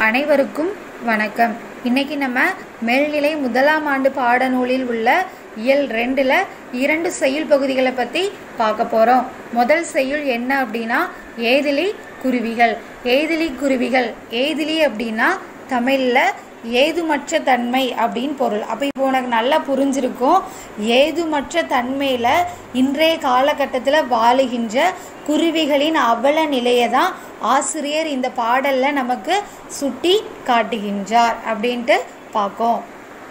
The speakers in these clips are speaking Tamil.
அனைவருக்கும் வணக்கம் இன்னைக்கு நம்ம மேல்நிலை முதலாம் ஆண்டு பாடநூலில் உள்ள இயல் ரெண்டில் இரண்டு செய்யுள் பகுதிகளை பற்றி பார்க்க போகிறோம் முதல் செய்யுள் என்ன அப்படின்னா ஏதிலி குருவிகள் ஏதிலி குருவிகள் ஏதிலி அப்படின்னா தமிழில் ஏதுமற்ற தன்மை அப்படின்னு பொருள் அப்போ இப்போ உனக்கு நல்லா புரிஞ்சிருக்கும் ஏதுமற்ற தன்மையில் இன்றைய காலகட்டத்தில் வாழுகின்ற குருவிகளின் அவல நிலையை தான் ஆசிரியர் இந்த பாடலில் நமக்கு சுட்டி காட்டுகின்றார் அப்படின்ட்டு பார்க்கோம்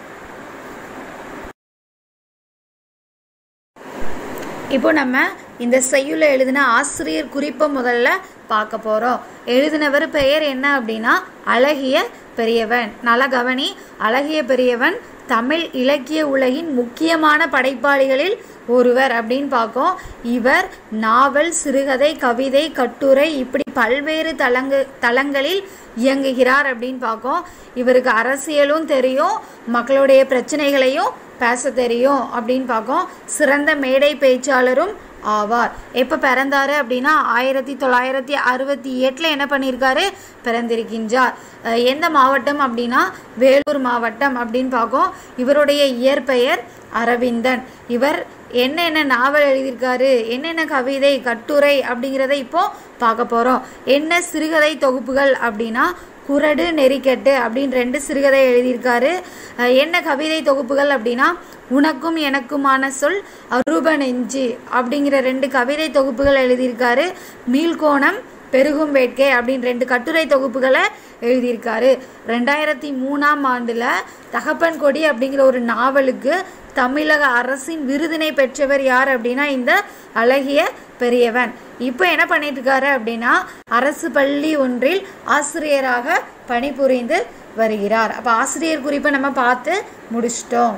இப்போ நம்ம இந்த செய்யுளை எழுதின ஆசிரியர் குறிப்பை முதல்ல பார்க்க போகிறோம் எழுதினவர் பெயர் என்ன அப்படின்னா அழகிய பெரியவன் நல்ல கவனி அழகிய பெரியவன் தமிழ் இலக்கிய உலகின் முக்கியமான படைப்பாளிகளில் ஒருவர் அப்படின்னு பார்க்கோம் இவர் நாவல் சிறுகதை கவிதை கட்டுரை இப்படி பல்வேறு தளங்கு தளங்களில் இயங்குகிறார் அப்படின்னு பார்க்கோம் இவருக்கு அரசியலும் தெரியும் மக்களுடைய பிரச்சனைகளையும் பேச தெரியும் அப்படின்னு பார்க்கோம் சிறந்த மேடை பேச்சாளரும் ஆவார் எப்போ பிறந்தாரு அப்படின்னா ஆயிரத்தி தொள்ளாயிரத்தி அறுபத்தி எட்டில் என்ன பண்ணியிருக்காரு பிறந்திருக்கின்றார் அஹ் எந்த மாவட்டம் அப்படின்னா வேலூர் மாவட்டம் அப்படின்னு பார்க்கோம் இவருடைய இயற்பெயர் அரவிந்தன் இவர் என்னென்ன நாவல் எழுதியிருக்காரு என்னென்ன கவிதை கட்டுரை அப்படிங்கிறத இப்போ பார்க்க போகிறோம் என்ன சிறுகதை தொகுப்புகள் அப்படின்னா குரடு நெறிக்கட்டு அப்படின்னு ரெண்டு சிறுகதை எழுதியிருக்காரு அஹ் என்ன கவிதை தொகுப்புகள் அப்படின்னா உனக்கும் எனக்குமான சொல் அரூப நெஞ்சு அப்படிங்கிற ரெண்டு கவிதை தொகுப்புகள் எழுதியிருக்காரு மீள்கோணம் பெருகும் வேட்கை அப்படின்னு ரெண்டு கட்டுரை தொகுப்புகளை எழுதியிருக்காரு ரெண்டாயிரத்தி மூணாம் ஆண்டில் தகப்பன் கொடி அப்படிங்கிற ஒரு நாவலுக்கு தமிழக அரசின் விருதினை பெற்றவர் யார் அப்படின்னா இந்த அழகிய பெரியவன் இப்போ என்ன பண்ணிட்டு இருக்காரு அப்படின்னா அரசு பள்ளி ஒன்றில் ஆசிரியராக பணிபுரிந்து வருகிறார் அப்போ ஆசிரியர் குறிப்பை நம்ம பார்த்து முடிச்சிட்டோம்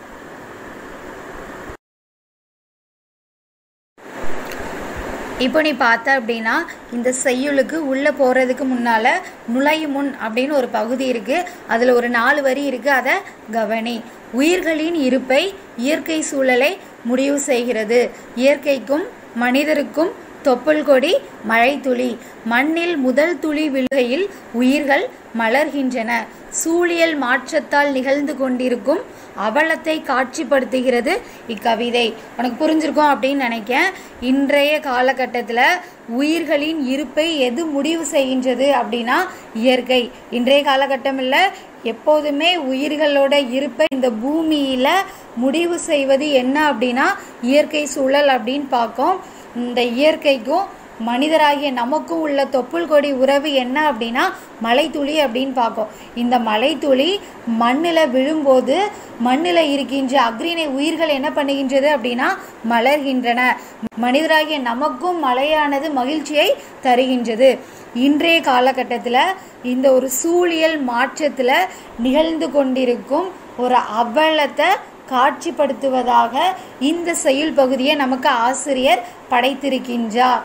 இப்போ நீ பார்த்த அப்படின்னா இந்த செய்யுளுக்கு உள்ளே போகிறதுக்கு முன்னால் நுழையும் முன் அப்படின்னு ஒரு பகுதி இருக்குது அதில் ஒரு நாலு வரி இருக்குது அதை கவனி உயிர்களின் இருப்பை இயற்கை சூழலை முடிவு செய்கிறது இயற்கைக்கும் மனிதருக்கும் தொப்புள் கொடி மழைத்துளி மண்ணில் முதல் துளி விழுகையில் உயிர்கள் மலர்கின்றன சூழியல் மாற்றத்தால் நிகழ்ந்து கொண்டிருக்கும் அவலத்தை காட்சிப்படுத்துகிறது இக்கவிதை உனக்கு புரிஞ்சிருக்கும் அப்படின்னு நினைக்கேன் இன்றைய காலகட்டத்தில் உயிர்களின் இருப்பை எது முடிவு செய்கின்றது அப்படின்னா இயற்கை இன்றைய காலகட்டம் இல்லை எப்போதுமே உயிர்களோட இருப்பை இந்த பூமியில் முடிவு செய்வது என்ன அப்படின்னா இயற்கை சூழல் அப்படின்னு பார்க்கோம் இந்த இயற்கைக்கும் மனிதராகிய நமக்கும் உள்ள தொப்புள் கொடி உறவு என்ன அப்படின்னா மலைத்துளி அப்படின்னு பார்ப்போம் இந்த மலைத்துளி மண்ணில் விழும்போது மண்ணில் இருக்கின்ற அக்ரிணை உயிர்கள் என்ன பண்ணுகின்றது அப்படின்னா மலர்கின்றன மனிதராகிய நமக்கும் மழையானது மகிழ்ச்சியை தருகின்றது இன்றைய காலகட்டத்தில் இந்த ஒரு சூழியல் மாற்றத்தில் நிகழ்ந்து கொண்டிருக்கும் ஒரு அவலத்தை காட்சிப்படுத்துவதாக இந்த செயல் பகுதியை நமக்கு ஆசிரியர் படைத்திருக்கின்றார்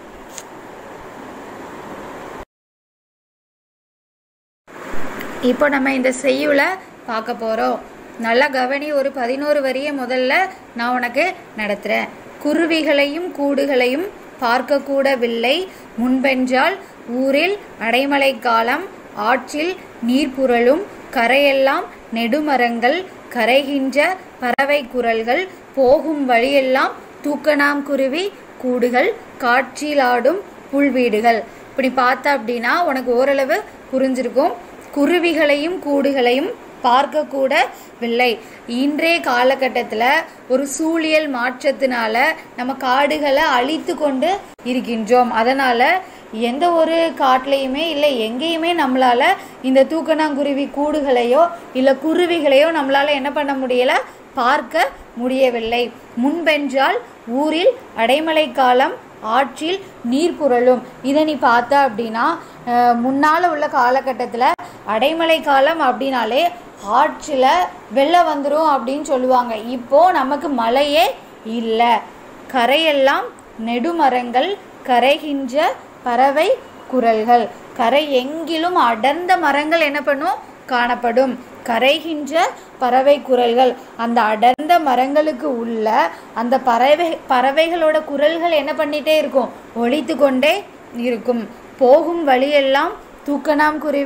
இப்போ நம்ம இந்த செய்யுளை பார்க்க போகிறோம் நல்லா கவனி ஒரு பதினோரு வரியை முதல்ல நான் உனக்கு நடத்துகிறேன் குருவிகளையும் கூடுகளையும் பார்க்கக்கூடவில்லை முன்பென்றால் ஊரில் அடைமழை காலம் ஆற்றில் நீர் புரளும் கரையெல்லாம் நெடுமரங்கள் கரைகின்ற பறவை குரல்கள் போகும் வழியெல்லாம் தூக்கணாம் குருவி கூடுகள் காற்றிலாடும் புல்வீடுகள் இப்படி பார்த்த அப்படின்னா உனக்கு ஓரளவு புரிஞ்சிருக்கும் குருவிகளையும் கூடுகளையும் பார்க்கக்கூடவில்லை இன்றைய காலகட்டத்தில் ஒரு சூழியல் மாற்றத்தினால நம்ம காடுகளை அழித்து கொண்டு இருக்கின்றோம் அதனால் எந்த ஒரு காட்டிலையுமே இல்லை எங்கேயுமே நம்மளால் இந்த தூக்கணாங்குருவி கூடுகளையோ இல்லை குருவிகளையோ நம்மளால் என்ன பண்ண முடியலை பார்க்க முடியவில்லை முன்பென்றால் ஊரில் அடைமழை காலம் ஆற்றில் நீர் புரளும் இதை நீ பார்த்த அப்படின்னா முன்னால் உள்ள காலகட்டத்தில் அடைமழை காலம் அப்படின்னாலே ஆற்றில் வெள்ளம் வந்துடும் அப்படின்னு சொல்லுவாங்க இப்போது நமக்கு மழையே இல்லை கரையெல்லாம் நெடுமரங்கள் கரைகின்ற பறவை குரல்கள் கரை எங்கிலும் அடர்ந்த மரங்கள் என்ன பண்ணும் காணப்படும் கரைகின்ற பறவை குரல்கள் அந்த அடர்ந்த மரங்களுக்கு உள்ள அந்த பறவை பறவைகளோட குரல்கள் என்ன பண்ணிட்டே இருக்கும் ஒழித்து கொண்டே இருக்கும் போகும் வழியெல்லாம் தூக்கணாம் குருவி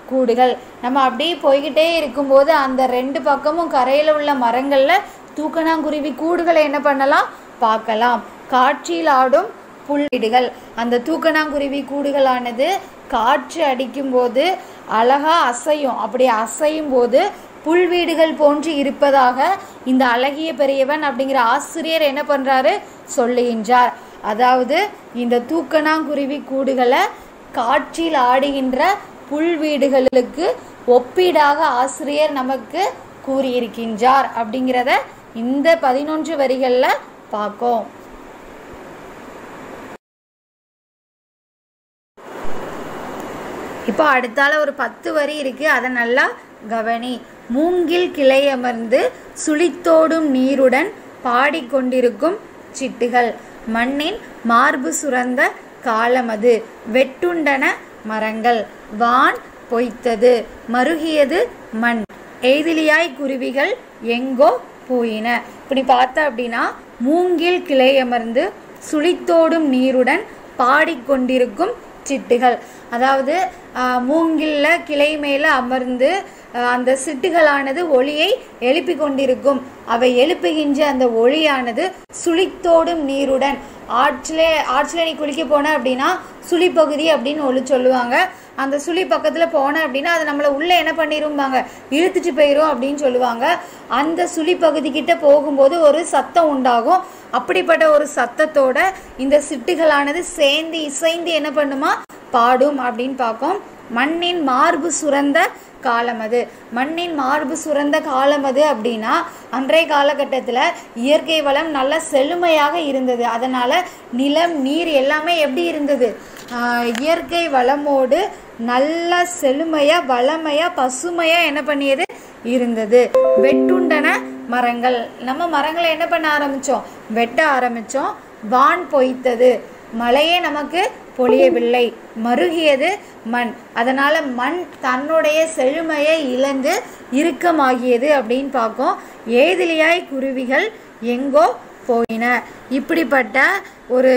கூடுகள் நம்ம அப்படியே போய்கிட்டே இருக்கும்போது அந்த ரெண்டு பக்கமும் கரையில் உள்ள மரங்களில் தூக்கணாங்குருவி கூடுகளை என்ன பண்ணலாம் பார்க்கலாம் காற்றில் ஆடும் புல்வீடுகள் அந்த தூக்கணாங்குருவி கூடுகளானது காற்று அடிக்கும்போது அழகா அசையும் அப்படி அசையும் போது புல்வீடுகள் போன்று இருப்பதாக இந்த அழகிய பெரியவன் அப்படிங்கிற ஆசிரியர் என்ன பண்றாரு சொல்லுகின்றார் அதாவது இந்த தூக்கணாங்குருவி கூடுகளை காற்றில் ஆடுகின்ற புல்வீடுகளுக்கு ஒப்பீடாக ஆசிரியர் நமக்கு கூறியிருக்கின்றார் அப்படிங்கிறத இந்த பதினொன்று வரிகளில் பார்க்கோம் இப்போ அடுத்தால ஒரு பத்து வரி இருக்கு அதை நல்லா கவனி மூங்கில் கிளை அமர்ந்து சுழித்தோடும் நீருடன் பாடிக்கொண்டிருக்கும் சிட்டுகள் மண்ணின் மார்பு சுரந்த காலமது வெட்டுண்டன மரங்கள் வான் பொய்த்தது மருகியது மண் எய்திலியாய் குருவிகள் எங்கோ போயின இப்படி பார்த்தா அப்படின்னா மூங்கில் கிளை அமர்ந்து சுழித்தோடும் நீருடன் பாடிக்கொண்டிருக்கும் சிட்டுகள் அதாவது ஆஹ், மூங்கில்ல கிளை மேலே அமர்ந்து ஆஹ், அந்த சிட்டுகளானது ஒளியை எழுப்பி கொண்டிருக்கும் அவை எழுப்புகின்ற அந்த ஒளியானது சுழித்தோடும் நீருடன் ஆற்றிலே ஆற்றில் நீ குளிக்க போன அப்படின்னா சுழி பகுதி அப்படின்னு ஒளி சொல்லுவாங்க அந்த சுழி பக்கத்தில் போன அப்படின்னா அது நம்மளை உள்ளே என்ன பண்ணிரும்பாங்க இழுத்துட்டு போயிரும் அப்படின்னு சொல்லுவாங்க அந்த சுழி பகுதி கிட்ட போகும்போது ஒரு சத்தம் உண்டாகும் அப்படிப்பட்ட ஒரு சத்தத்தோட இந்த சிட்டுகளானது சேர்ந்து இசைந்து என்ன பண்ணுமா பாடும் அப்படின்னு பார்க்கும் மண்ணின் மார்பு சுரந்த காலம் அது மண்ணின் மார்பு சுரந்த காலம் அது அப்படின்னா அன்றைய காலகட்டத்தில் இயற்கை வளம் நல்ல செழுமையாக இருந்தது அதனால நிலம் நீர் எல்லாமே எப்படி இருந்தது ஆஹ் இயற்கை வளமோடு நல்ல செழுமையா வளமையா பசுமையா என்ன பண்ணியது இருந்தது வெட்டுண்டன மரங்கள் நம்ம மரங்களை என்ன பண்ண ஆரம்பிச்சோம் வெட்ட ஆரம்பிச்சோம் வான் பொய்த்தது மழையே நமக்கு பொழியவில்லை மருகியது மண் அதனால மண் தன்னுடைய செழுமையை இழந்து இறுக்கமாகியது அப்படின்னு பார்க்கும் ஏதிலியாய் குருவிகள் எங்கோ போயின இப்படிப்பட்ட ஒரு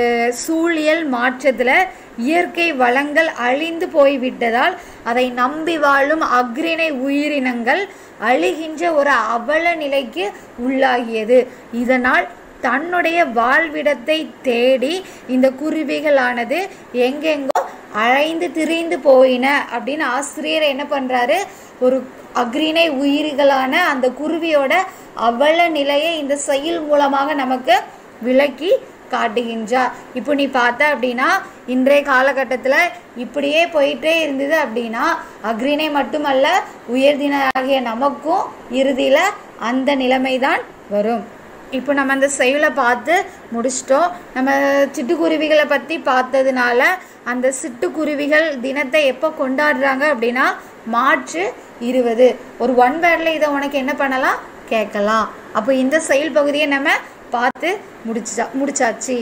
சூழியல் மாற்றத்தில் இயற்கை வளங்கள் அழிந்து போய்விட்டதால் அதை நம்பி வாழும் அக்ரிணை உயிரினங்கள் அழிகின்ற ஒரு அவல நிலைக்கு உள்ளாகியது இதனால் தன்னுடைய வாழ்விடத்தை தேடி இந்த குருவிகளானது எங்கெங்கோ அலைந்து திரிந்து போயின அப்படின்னு ஆசிரியர் என்ன பண்றாரு ஒரு அக்ரிணை உயிர்களான அந்த குருவியோட அவல நிலையை இந்த செயல் மூலமாக நமக்கு விளக்கி காட்டுகின்றார் இப்போ நீ பார்த்த அப்படின்னா இன்றைய காலகட்டத்தில் இப்படியே போயிட்டே இருந்தது அப்படின்னா அக்ரிணை மட்டுமல்ல உயர்தினாகிய நமக்கும் இறுதியில் அந்த நிலைமை தான் வரும் இப்போ நம்ம அந்த செயலை பார்த்து முடிச்சிட்டோம் நம்ம சிட்டுக்குருவிகளை பற்றி பார்த்ததுனால அந்த சிட்டுக்குருவிகள் தினத்தை எப்போ கொண்டாடுறாங்க அப்படின்னா மார்ச் இருபது ஒரு ஒன் வேர்டில் இதை உனக்கு என்ன பண்ணலாம் கேட்கலாம் அப்போ இந்த செயல் பகுதியை நம்ம பார்த்து முடிச்சா முடிச்சாச்சு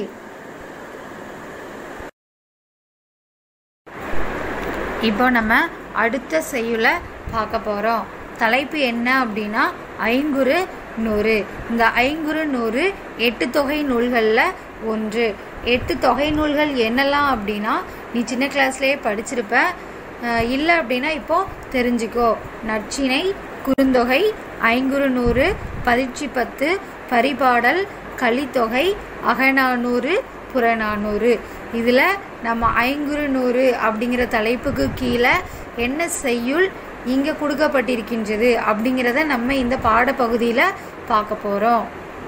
இப்போ நம்ம அடுத்த செய்யுளை பார்க்க போகிறோம் தலைப்பு என்ன அப்படின்னா ஐங்குறு நூறு இந்த ஐங்குறு நூறு எட்டு தொகை நூல்களில் ஒன்று எட்டு தொகை நூல்கள் என்னெல்லாம் அப்படின்னா நீ சின்ன கிளாஸ்லேயே படிச்சிருப்ப அஹ் இல்லை அப்படின்னா இப்போ தெரிஞ்சுக்கோ நச்சினை குறுந்தொகை ஐங்குறு நூறு பதிற்சி பத்து பரிபாடல் கலித்தொகை அகநானூறு புறநானூறு இதில் நம்ம ஐங்குறு நூறு அப்படிங்கிற தலைப்புக்கு கீழே என்ன செய்யுள் இங்கே கொடுக்கப்பட்டிருக்கின்றது அப்படிங்கிறத நம்ம இந்த பாடப்பகுதியில் பார்க்க போகிறோம்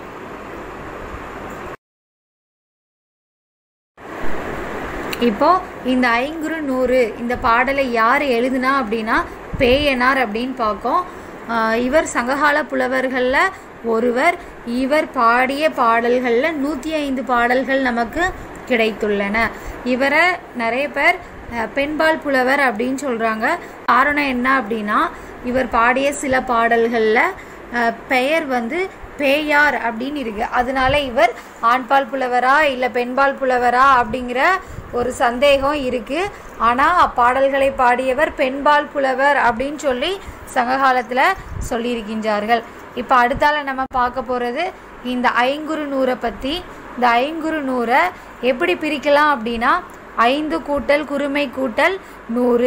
இப்போ இந்த ஐங்குறு நூறு இந்த பாடலை யார் எழுதுனா அப்படின்னா பேயனார் அப்படின்னு பார்க்கோம் ஆஹ் இவர் சங்ககால புலவர்களில் ஒருவர் இவர் பாடிய பாடல்களில் நூற்றி ஐந்து பாடல்கள் நமக்கு கிடைத்துள்ளன இவரை நிறைய பேர் அஹ், பெண்பால் புலவர் அப்படின்னு சொல்கிறாங்க காரணம் என்ன அப்படின்னா இவர் பாடிய சில பாடல்களில் அஹ், பெயர் வந்து பேயார் அப்படின்னு இருக்கு அதனால இவர் ஆண்பால் புலவரா இல்லை பெண்பால் புலவரா அப்படிங்கிற ஒரு சந்தேகம் இருக்கு ஆனால் அப்பாடல்களை பாடியவர் பெண்பால் புலவர் அப்படின்னு சொல்லி சங்ககாலத்தில் சொல்லியிருக்கின்றார்கள் இப்போ அடுத்தால நம்ம பார்க்க போகிறது இந்த ஐங்குறு நூறை பற்றி இந்த ஐங்குறு நூறை எப்படி பிரிக்கலாம் அப்படின்னா ஐந்து கூட்டல் குறுமை கூட்டல் நூறு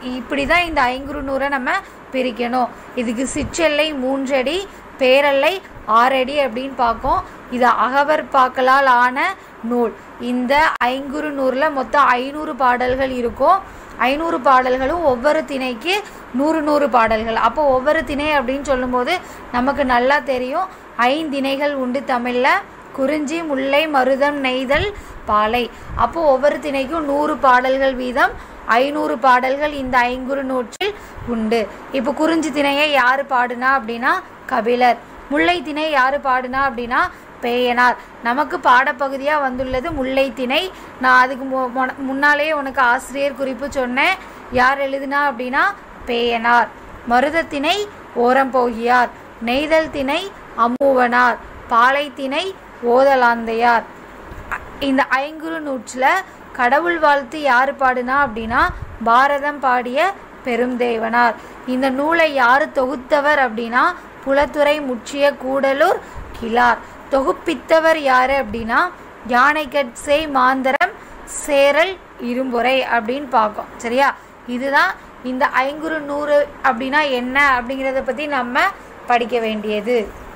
இப்படி தான் இந்த ஐங்குறு நூறை நம்ம பிரிக்கணும் இதுக்கு சிற்றெல்லை மூன்றடி பேரல்லை ஆறடி அப்படின்னு பார்க்கோம் இது அகவர் பாக்களால் ஆன நூல் இந்த ஐங்குறு நூறில் மொத்தம் ஐநூறு பாடல்கள் இருக்கும் ஐநூறு பாடல்களும் ஒவ்வொரு திணைக்கு நூறு நூறு பாடல்கள் அப்போ ஒவ்வொரு திணை அப்படின்னு சொல்லும்போது நமக்கு நல்லா தெரியும் ஐந்திணைகள் உண்டு தமிழில் குறிஞ்சி முல்லை மருதம் நெய்தல் பாலை அப்போ ஒவ்வொரு திணைக்கும் நூறு பாடல்கள் வீதம் ஐநூறு பாடல்கள் இந்த ஐங்குறு நூற்றில் உண்டு இப்போ குறிஞ்சி திணையை யார் பாடுனா அப்படின்னா கபிலர் முல்லை திணை யார் பாடுனா அப்படின்னா பேயனார் நமக்கு பாடப்பகுதியாக வந்துள்ளது முல்லை திணை நான் அதுக்கு மு- முன- முன்னாலேயே உனக்கு ஆசிரியர் குறிப்பு சொன்னேன் யார் எழுதுனா அப்படின்னா பேயனார் மருதத்திணை ஓரம்போகியார் நெய்தல் திணை அம்மூவனார் பாலை திணை ஓதலாந்தையார் இந்த ஐங்குறு நூற்றில் கடவுள் வாழ்த்து யார் பாடுனா அப்படின்னா பாரதம் பாடிய பெருந்தேவனார் இந்த நூலை யார் தொகுத்தவர் அப்படின்னா புலத்துறை முற்றிய கூடலூர் கிளார் தொகுப்பித்தவர் யார் அப்படின்னா யானைக்கட்சை மாந்தரம் சேரல் இரும்புரை அப்படின்னு பார்க்கோம் சரியா இதுதான் இந்த ஐங்குறு நூறு அப்படின்னா என்ன அப்படிங்கிறத பற்றி நம்ம படிக்க வேண்டியது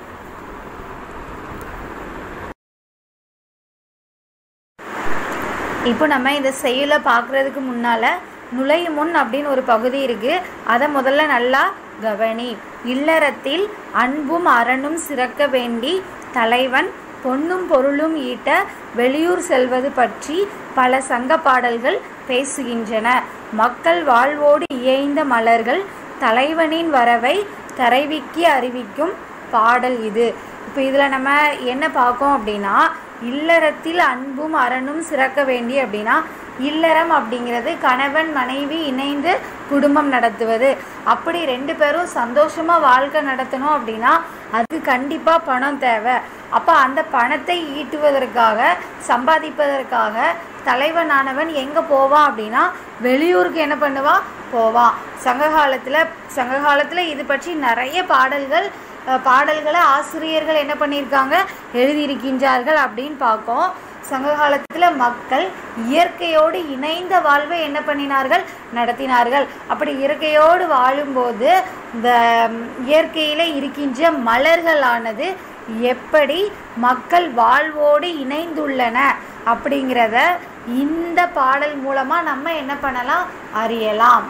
இப்போ நம்ம இந்த செய்யுளை பார்க்குறதுக்கு முன்னால் நுழையும் முன் அப்படின்னு ஒரு பகுதி இருக்குது அதை முதல்ல நல்லா கவனி இல்லறத்தில் அன்பும் அரணும் சிறக்க வேண்டி தலைவன் பொன்னும் பொருளும் ஈட்ட வெளியூர் செல்வது பற்றி பல சங்க பாடல்கள் பேசுகின்றன மக்கள் வாழ்வோடு இயைந்த மலர்கள் தலைவனின் வரவை தரைவிக்கி அறிவிக்கும் பாடல் இது இப்போ இதில் நம்ம என்ன பார்க்கோம் அப்படின்னா இல்லறத்தில் அன்பும் அரணும் சிறக்க வேண்டி அப்படின்னா இல்லறம் அப்படிங்கிறது கணவன் மனைவி இணைந்து குடும்பம் நடத்துவது அப்படி ரெண்டு பேரும் சந்தோஷமாக வாழ்க்கை நடத்தணும் அப்படின்னா அதுக்கு கண்டிப்பாக பணம் தேவை அப்போ அந்த பணத்தை ஈட்டுவதற்காக சம்பாதிப்பதற்காக தலைவனானவன் எங்கே போவான் அப்படின்னா வெளியூருக்கு என்ன பண்ணுவான் போவான் சங்க காலத்தில் சங்க காலத்தில் இது பற்றி நிறைய பாடல்கள் அஹ், பாடல்களை ஆசிரியர்கள் என்ன பண்ணியிருக்காங்க எழுதியிருக்கின்றார்கள் அப்படின்னு பார்க்கோம் சங்க காலத்தில் மக்கள் இயற்கையோடு இணைந்த வாழ்வை என்ன பண்ணினார்கள் நடத்தினார்கள் அப்படி இயற்கையோடு வாழும்போது இந்த ம், இயற்கையில் இருக்கின்ற மலர்களானது எப்படி மக்கள் வாழ்வோடு இணைந்துள்ளன அப்படிங்கிறத இந்த பாடல் மூலமாக நம்ம என்ன பண்ணலாம் அறியலாம்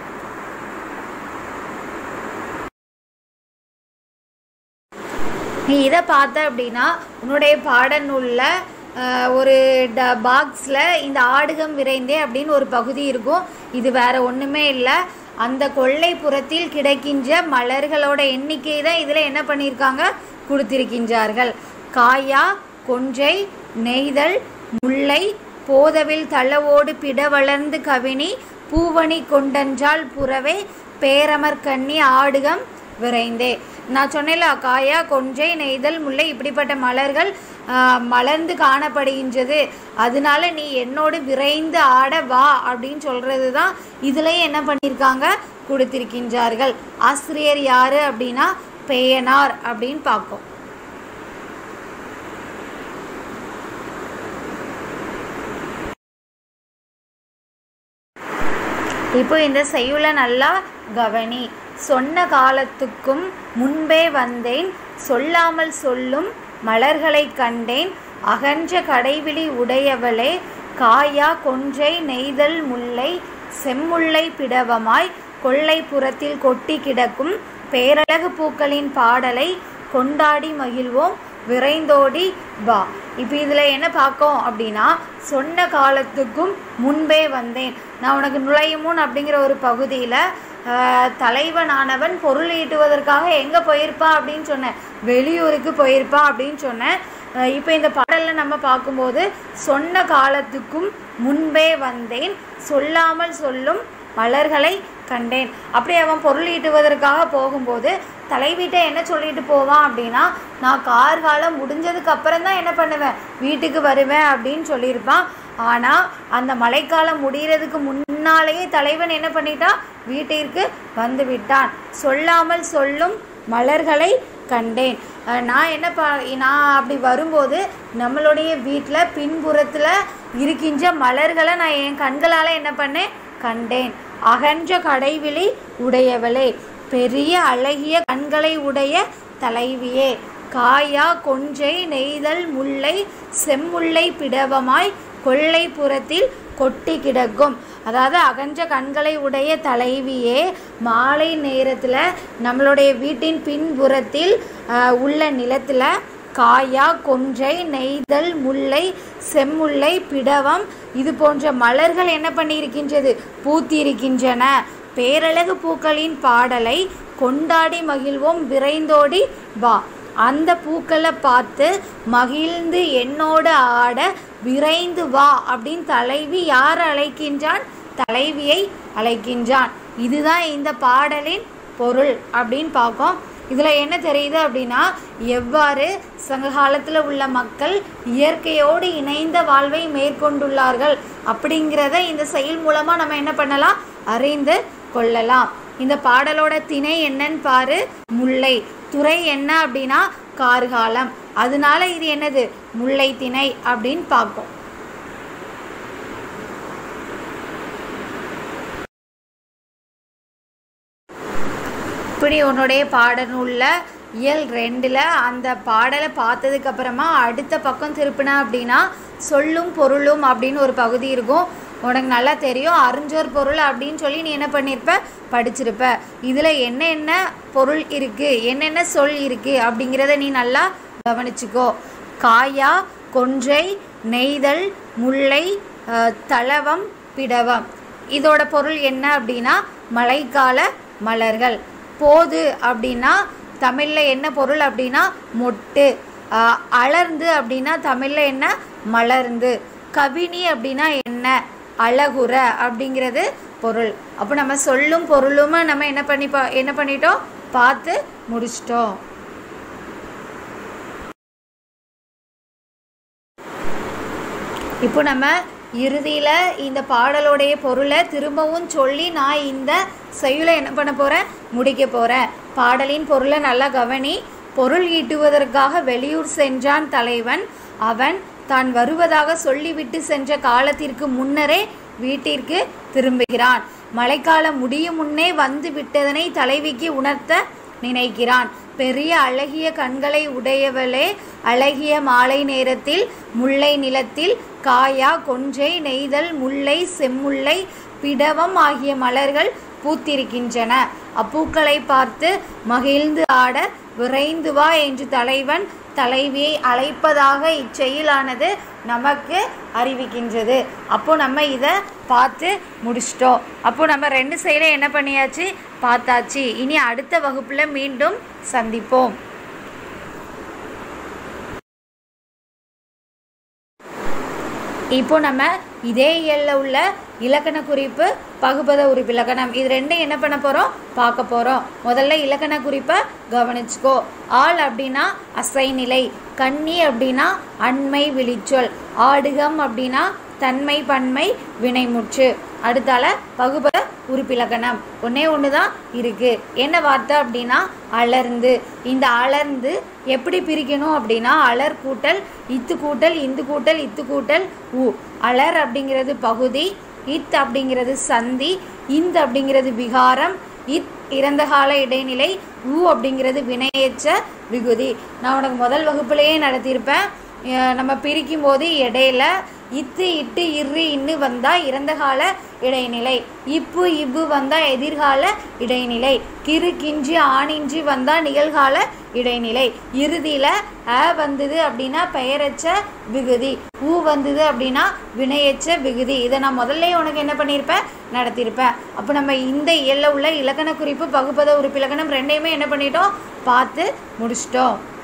நீ இதை பார்த்த அப்படின்னா உன்னுடைய பாடநூலில் ஒரு ட பாக்ஸில் இந்த ஆடுகம் விரைந்தே அப்படின்னு ஒரு பகுதி இருக்கும் இது வேற ஒன்றுமே இல்லை அந்த கொல்லைப்புறத்தில் கிடைக்கின்ற மலர்களோட எண்ணிக்கை தான் இதில் என்ன பண்ணியிருக்காங்க கொடுத்திருக்கின்றார்கள் காயா கொன்றை நெய்தல் முல்லை போதவில் தளவோடு பிட வளர்ந்து கவினி பூவணி கொண்டன்றால் புறவே பேரமர் கண்ணி ஆடுகம் விரைந்தே நான் சொன்னேன்ல காயா கொன்றை நெய்தல் முல்லை இப்படிப்பட்ட மலர்கள் ஆஹ், மலர்ந்து காணப்படுகின்றது அதனால நீ என்னோடு விரைந்து ஆட வா அப்படின்னு சொல்றது தான் இதுலயும் என்ன பண்ணியிருக்காங்க கொடுத்திருக்கின்றார்கள் ஆசிரியர் யாரு அப்படின்னா பேயனார் அப்படின்னு பார்ப்போம் இப்போ இந்த செய்யுளை நல்லா கவனி சொன்ன காலத்துக்கும் முன்பே வந்தேன் சொல்லாமல் சொல்லும் மலர்களை கண்டேன் அகன்ற கடைவிழி உடையவளே காயா கொன்றை நெய்தல் முல்லை செம்முல்லை பிடவமாய் கொல்லைப்புறத்தில் கொட்டி கிடக்கும் பேரழகு பூக்களின் பாடலை கொண்டாடி மகிழ்வோம் விரைந்தோடி வா இப்போ இதில் என்ன பார்க்கோம் அப்படின்னா சொன்ன காலத்துக்கும் முன்பே வந்தேன் நான் உனக்கு நுழையுமுன் அப்படிங்கிற ஒரு பகுதியில் தலைவனானவன் பொருள் ஈட்டுவதற்காக எங்கே போயிருப்பான் அப்படின்னு சொன்னேன் வெளியூருக்கு போயிருப்பான் அப்படின்னு சொன்னேன் இப்போ இந்த பாடலில் நம்ம பார்க்கும்போது சொன்ன காலத்துக்கும் முன்பே வந்தேன் சொல்லாமல் சொல்லும் மலர்களை கண்டேன் அப்படி அவன் பொருள் ஈட்டுவதற்காக போகும்போது தலைவீட்டை என்ன சொல்லிட்டு போவான் அப்படின்னா நான் கார் காலம் முடிஞ்சதுக்கு அப்புறம் தான் என்ன பண்ணுவேன் வீட்டுக்கு வருவேன் அப்படின்னு சொல்லியிருப்பான் ஆனால் அந்த மழைக்காலம் முடிகிறதுக்கு முன்னாலேயே தலைவன் என்ன பண்ணிட்டான் வீட்டிற்கு வந்து விட்டான் சொல்லாமல் சொல்லும் மலர்களை கண்டேன் அஹ் நான் என்ன பா நான் அப்படி வரும்போது நம்மளுடைய வீட்டில் பின்புறத்தில் இருக்கின்ற மலர்களை நான் என் கண்களால் என்ன பண்ணேன் கண்டேன் அகன்ற கடைவிழி உடையவளே பெரிய அழகிய கண்களை உடைய தலைவியே காயா கொன்றை நெய்தல் முல்லை செம்முல்லை பிடவமாய் கொல்லைப்புறத்தில் கொட்டி கிடக்கும் அதாவது அகன்ற கண்களை உடைய தலைவியே மாலை நேரத்தில் நம்மளுடைய வீட்டின் பின்புறத்தில் ஆஹ், உள்ள நிலத்தில் காயா கொன்றை நெய்தல் முல்லை செம்முல்லை பிடவம் இது போன்ற மலர்கள் என்ன பண்ணியிருக்கின்றது பூத்திருக்கின்றன பேரழகு பூக்களின் பாடலை கொண்டாடி மகிழ்வோம் விரைந்தோடி வா அந்த பூக்களை பார்த்து மகிழ்ந்து என்னோடு ஆட விரைந்து வா அப்படின்னு தலைவி யார் அழைக்கின்றான் தலைவியை அழைக்கின்றான் இதுதான் இந்த பாடலின் பொருள் அப்படின்னு பார்க்கோம் இதில் என்ன தெரியுது அப்படின்னா எவ்வாறு சங்க காலத்தில் உள்ள மக்கள் இயற்கையோடு இணைந்த வாழ்வை மேற்கொண்டுள்ளார்கள் அப்படிங்கிறத இந்த செயல் மூலமாக நம்ம என்ன பண்ணலாம் அறிந்து கொள்ளலாம் இந்த பாடலோட திணை என்னன்னு பாரு முல்லை துறை என்ன அப்படின்னா கார்காலம் அதனால இது என்னது முல்லை திணை அப்படின்னு பார்ப்போம் இப்படி உன்னுடைய பாடநூலில் இயல் ரெண்டில் அந்த பாடலை பார்த்ததுக்கு அப்புறமா அடுத்த பக்கம் திருப்பின அப்படின்னா சொல்லும் பொருளும் அப்படின்னு ஒரு பகுதி இருக்கும் உனக்கு நல்லா தெரியும் அறிஞ்சோர் பொருள் அப்படின்னு சொல்லி நீ என்ன பண்ணியிருப்ப படிச்சிருப்ப இதில் என்ன என்ன பொருள் இருக்குது என்னென்ன சொல் இருக்குது அப்படிங்கிறத நீ நல்லா கவனிச்சுக்கோ காயா கொன்றை நெய்தல் முல்லை அஹ், தளவம் பிடவம் இதோட பொருள் என்ன அப்படின்னா மழைக்கால மலர்கள் போது அப்படின்னா தமிழில் என்ன பொருள் அப்படின்னா மொட்டு ஆஹ், அலர்ந்து அப்படின்னா தமிழில் என்ன மலர்ந்து கவினி அப்படின்னா என்ன அழகுற அப்படிங்கிறது பொருள் அப்போ நம்ம சொல்லும் பொருளும் நம்ம என்ன பண்ணி பா என்ன பண்ணிட்டோம் பார்த்து முடிச்சிட்டோம் இப்போ நம்ம இறுதியில் இந்த பாடலோடைய பொருளை திரும்பவும் சொல்லி நான் இந்த செய்யுளை என்ன பண்ண போகிறேன் முடிக்க போகிறேன் பாடலின் பொருளை நல்லா கவனி பொருள் ஈட்டுவதற்காக வெளியூர் சென்றான் தலைவன் அவன் தான் வருவதாக சொல்லிவிட்டு சென்ற காலத்திற்கு முன்னரே வீட்டிற்கு திரும்புகிறான் மழைக்காலம் முடியும் முன்னே வந்து விட்டதனை தலைவிக்கு உணர்த்த நினைக்கிறான் பெரிய அழகிய கண்களை உடையவளே அழகிய மாலை நேரத்தில் முல்லை நிலத்தில் காயா கொன்றை நெய்தல் முல்லை செம்முல்லை பிடவம் ஆகிய மலர்கள் பூத்திருக்கின்றன அப்பூக்களை பார்த்து மகிழ்ந்து ஆட விரைந்து வா என்று தலைவன் தலைவியை அழைப்பதாக இச்செயலானது நமக்கு அறிவிக்கின்றது அப்போ நம்ம இதை பார்த்து முடிச்சிட்டோம் அப்போ நம்ம ரெண்டு சைடும் என்ன பண்ணியாச்சு பார்த்தாச்சு இனி அடுத்த வகுப்புல மீண்டும் சந்திப்போம் இப்போ நம்ம இதே இயல்ல உள்ள இலக்கண குறிப்பு பகுபத உறுப்பு இலக்கணம் இது ரெண்டும் என்ன பண்ண போகிறோம் பார்க்க போகிறோம் முதல்ல இலக்கண குறிப்பை கவனிச்சுக்கோ ஆள் அப்படின்னா அசைநிலை கன்னி அப்படின்னா அண்மை விழிச்சொல் ஆடுகம் அப்படின்னா தன்மை பன்மை வினைமுற்று அடுத்தால பகுபத உறுப்பிலக்கணம் ஒன்னே ஒன்று தான் இருக்கு என்ன வார்த்தை அப்படின்னா அலர்ந்து இந்த அலர்ந்து எப்படி பிரிக்கணும் அப்படின்னா அலர் கூட்டல் இத்து கூட்டல் இந்து கூட்டல் இத்து கூட்டல் உ அலர் அப்படிங்கிறது பகுதி இத் அப்படிங்கிறது சந்தி இந்த அப்படிங்கிறது விகாரம் இத் இறந்த கால இடைநிலை உ அப்படிங்கிறது வினையச்ச விகுதி நான் உனக்கு முதல் வகுப்புலேயே நடத்தியிருப்பேன் அஹ் நம்ம பிரிக்கும் போது இடையில இத்து இட்டு இரு இன்னு வந்தால் இறந்த கால இடைநிலை இப்பு இவ்வு வந்தால் எதிர்கால இடைநிலை கிறு கிஞ்சி ஆணின்றி வந்தால் நிகழ்கால இடைநிலை இறுதியில் அ வந்தது அப்படின்னா பெயரச்ச விகுதி ஊ வந்தது அப்படின்னா வினையச்ச விகுதி இதை நான் முதல்ல உனக்கு என்ன பண்ணியிருப்பேன் நடத்தியிருப்பேன் அப்போ நம்ம இந்த இயல்ல உள்ள இலக்கண குறிப்பு பகுப்பத உறுப்பிலக்கணம் ரெண்டையுமே என்ன பண்ணிட்டோம் பார்த்து முடிச்சிட்டோம்